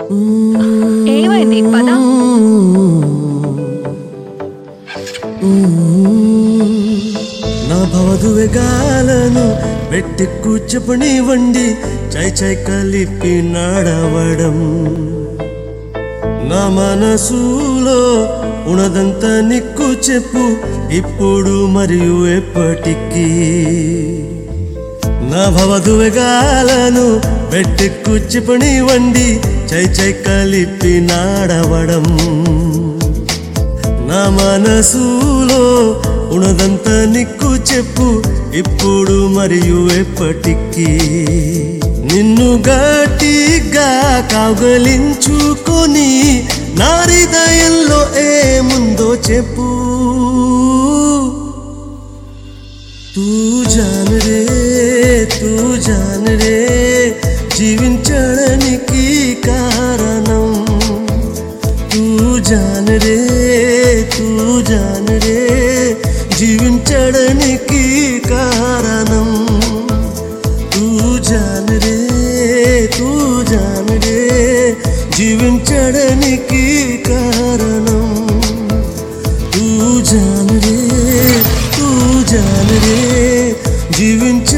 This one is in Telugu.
ఏమైంది పద నా భవదువెగాలను పెట్టి కూర్చపని వండి చై చై కలిపి నడవడం నా మనసులో ఉన్నదంత నిక్కు చెప్పు ఇప్పుడు మరియు ఎప్పటికీ నా భవదువెగాలను పెట్టి కూర్చపని వండి చై చై కలిపి నాడవడం నా మనసులో ఉన్నదంతా నీకు చెప్పు ఇప్పుడు మరియు ఎప్పటికీ నిన్ను గట్టిగా కౌగలించుకొని నా హృదయంలో ఏముందో చెప్పు తూ జాన్ రే తూ జాన్ రే జీవించడానికి కారణం తూ జాన్ రే తూ జాన్ రే జీవించడానికి కారణం తూ జాన్ రే తూ జాన్ రే జీవించడానికి కారణం తూ జాన్ రే తూ జాన్ రే జీవించ